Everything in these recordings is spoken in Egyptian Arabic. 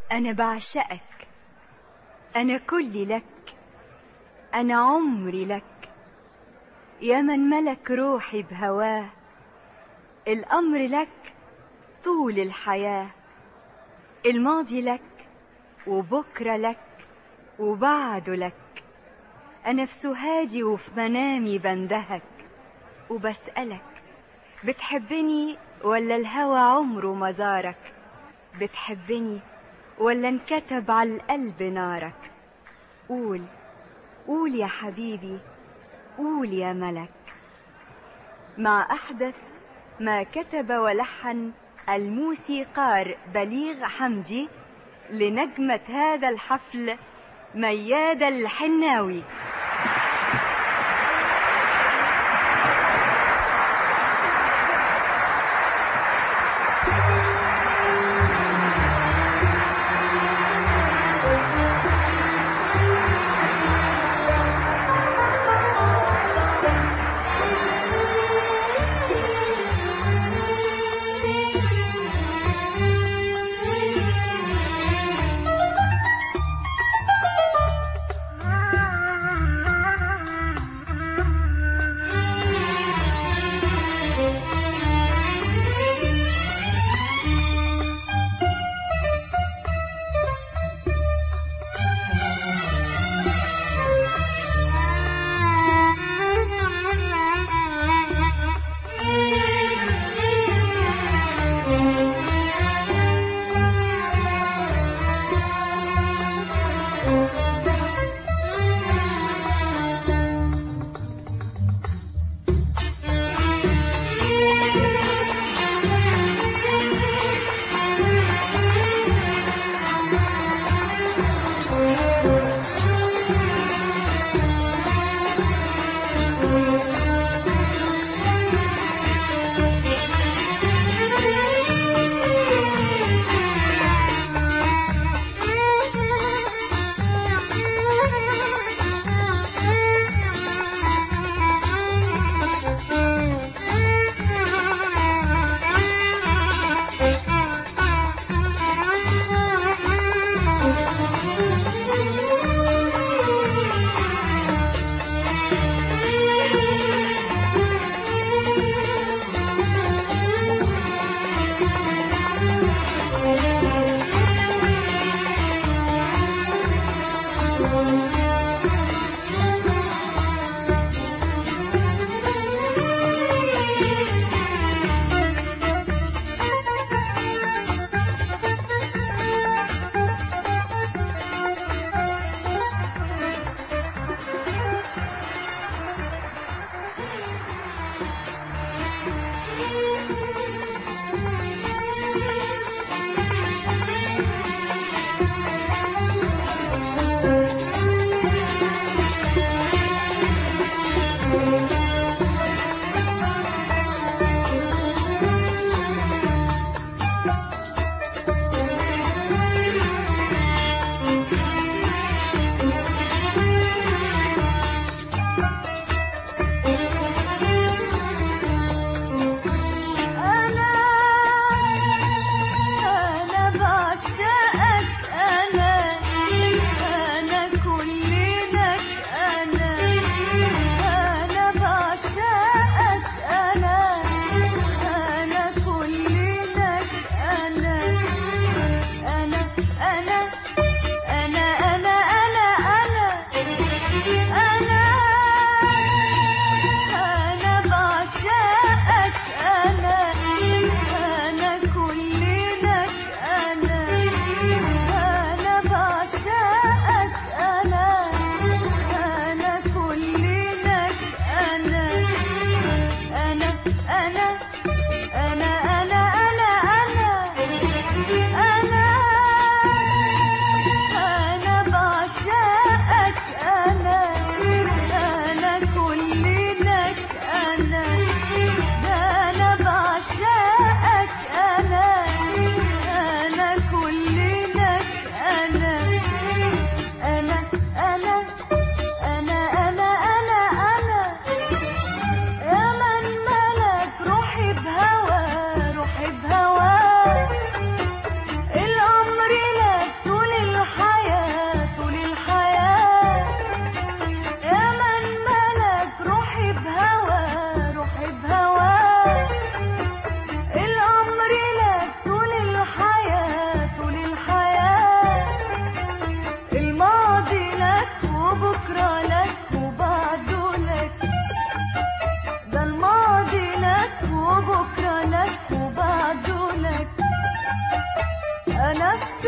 أنا بعشقك أنا كلي لك أنا عمري لك يا من ملك روحي بهواه الأمر لك طول الحياة الماضي لك وبكرة لك وبعده لك أنا في سهادي وفي منامي بندهك وبسألك بتحبني ولا الهوى عمره ما زارك بتحبني ولا انكتب على القلب نارك قول قول يا حبيبي قول يا ملك مع أحدث ما كتب ولحن الموسيقار بليغ حمدي لنجمة هذا الحفل ميادة الحناوي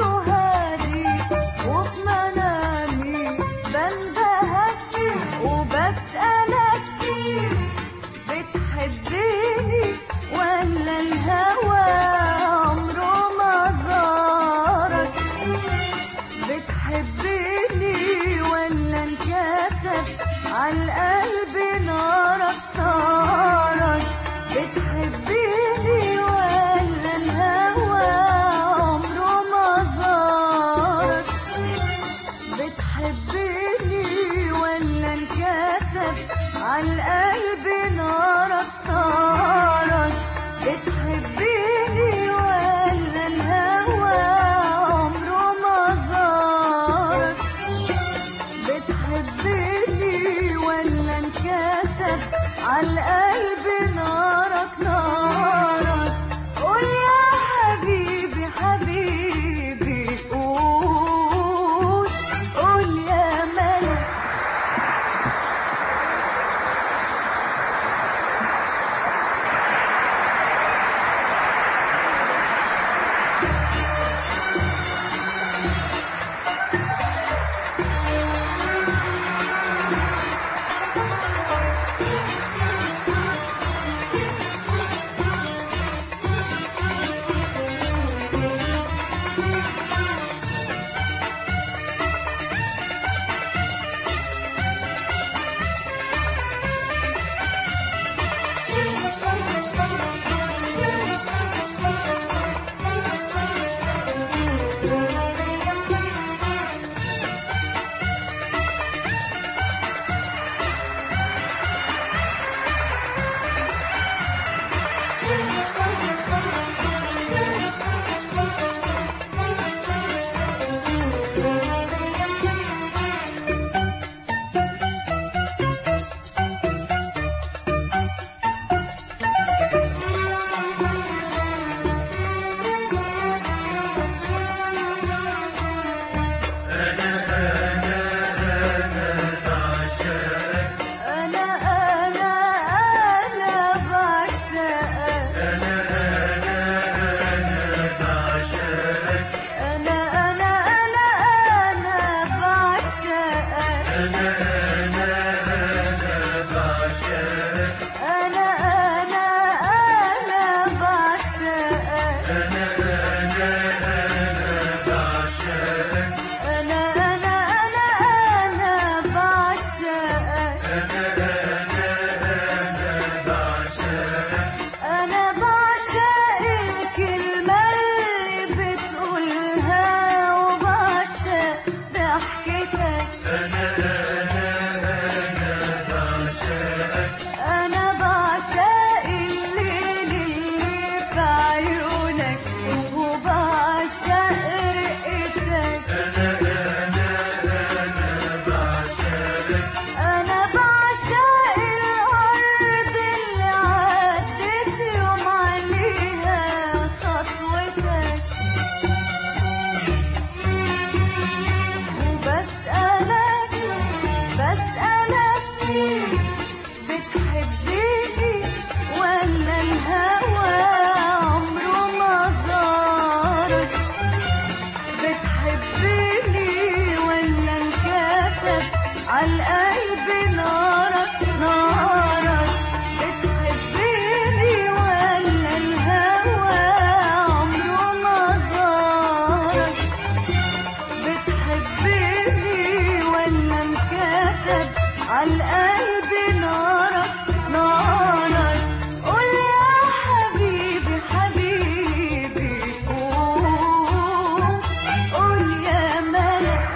هادي وفي منامي بندهك وبسألك بتحبني ولا الهوى عمره ما زارك بتحبني ولا انكتب عالقلب نارك نارك بتحبني ولا الهوى عمره ما زارك بتحبني ولا انكتب عالقلب نارك نارك بتحبني ولا الهوى عمره ما زارك بتحبني ولا انكتب عالقلب نارك نارك قول يا حبيبي حبيبي قول قول يا ملك أنا أنا أنا بعشقك أنا أنا أنا أنا بعشقك أنا أنا أنا بعشقك أنا أنا أنا أنا بعشقك أنا بعشق الكلمة اللي بتقولها وبعشق ضحكتك أنا بعشق الليل اللي في عيونك وبعشق رقتك أنا بعشق الأرض اللي عدت يوم عليها خطوتك وبسألك بسألك بتحبني ولا الهوى عمره ما زارك بتحبني ولا انكتب عالقلب نارك نارك بتحبني ولا الهوى عمره ما زارك بتحبني ولا انكتب عالقلب نارك نارك قول يا حبيبي حبيبي قول قول يا ملك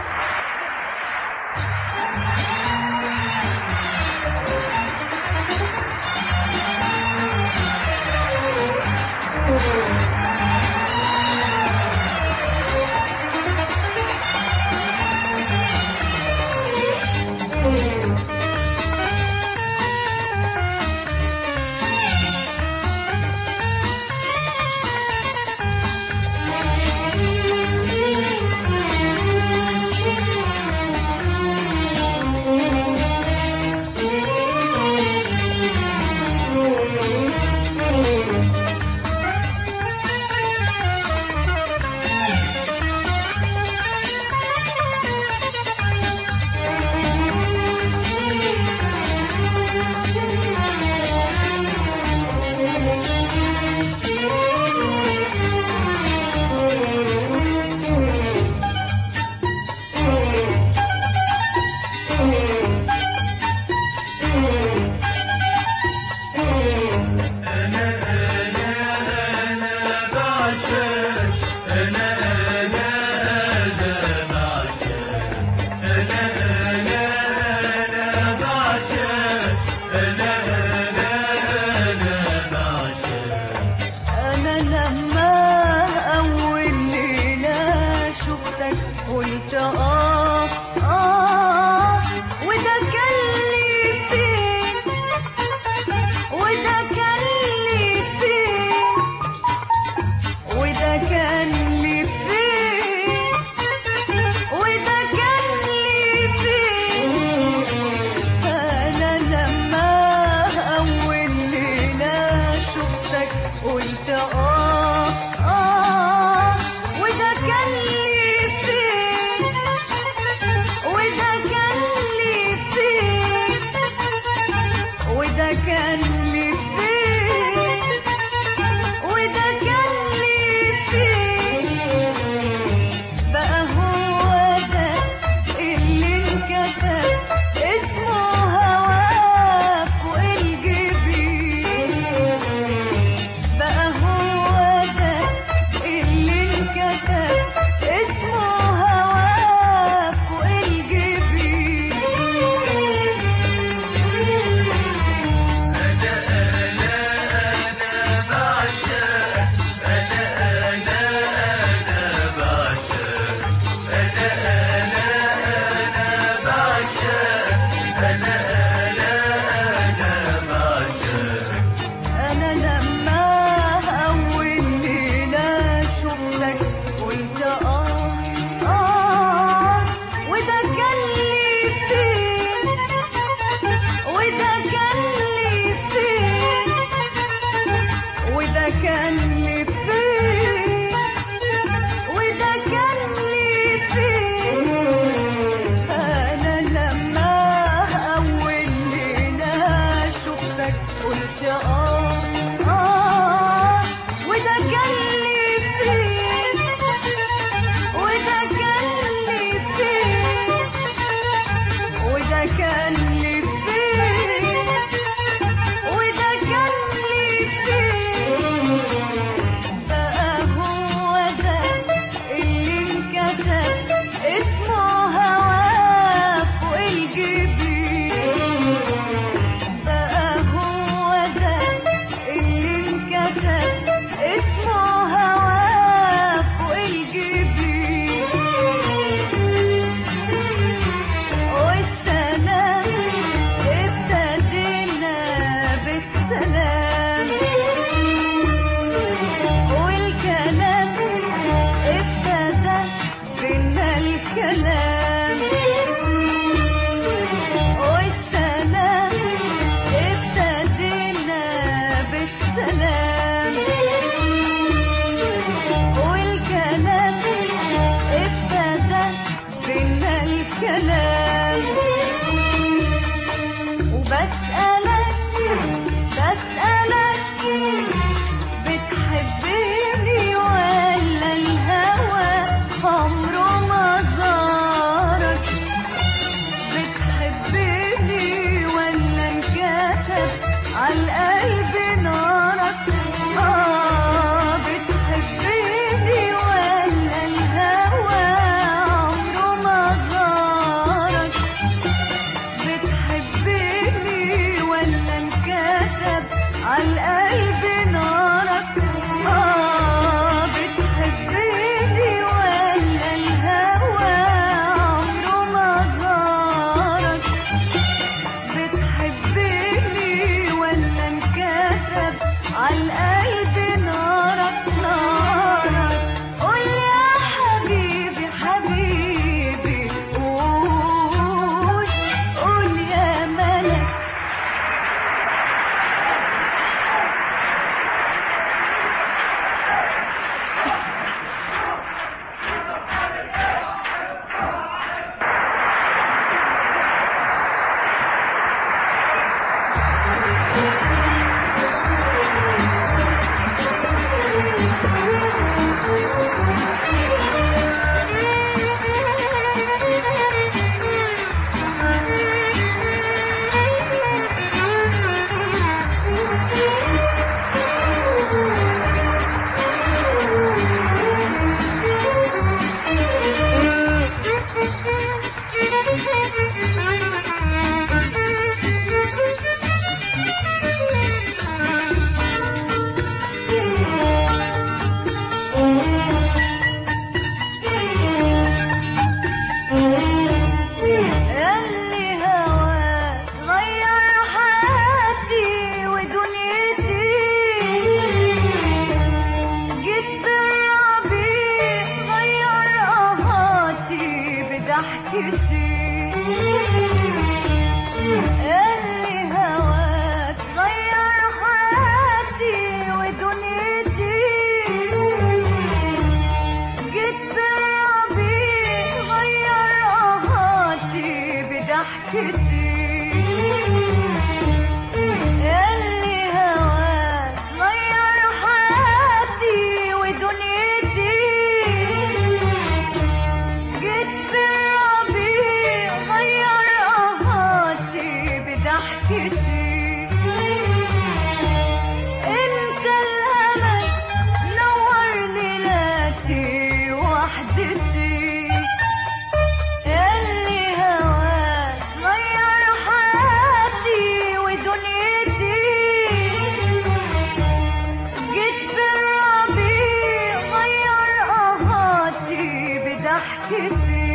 قلت اه اه وده كان لي فين وده كان لي فين وده كان لي فين وده كان لي فين انا لما اول ليله شفتك قلت اه اه وده كان لي فين وده كان لي فين وده كان لي فين وده كان لي فين بقى هو ده اللي انكتب اسمه هواك والجبين بقى هو ده اللي انكتب اسمه هواك والجبين أنا لما أول ليلة شفتك قلت آه آه وده كان لي فين وده كان لي فين وده كان لي فين وده كان لي فين أنا لما أول ليلة شفتك قلت آه آه وده كان لي فين وده كان لي فين وده كان لي فين وده كان لي فين بقى هو ده اللي انكتب اسمه هواك والجبين بقى هو ده اللي انكتب اسمه هواك والجبين والسلام ابتدينا بالسلام والكلام ابتدى بالنبي بضحكتي اللي هواك غير حياتي ودنيتي جيت بالربيع غير آهاتي بضحكتي اللي هواك غير حياتي ودنيتي جيت بالربيع غير آهاتي بضحكتي انت الامل نور ليلاتي وحدتي اللي هواك غير حياتي ودنيتي جيت بالربيع غير آهاتي بضحكتي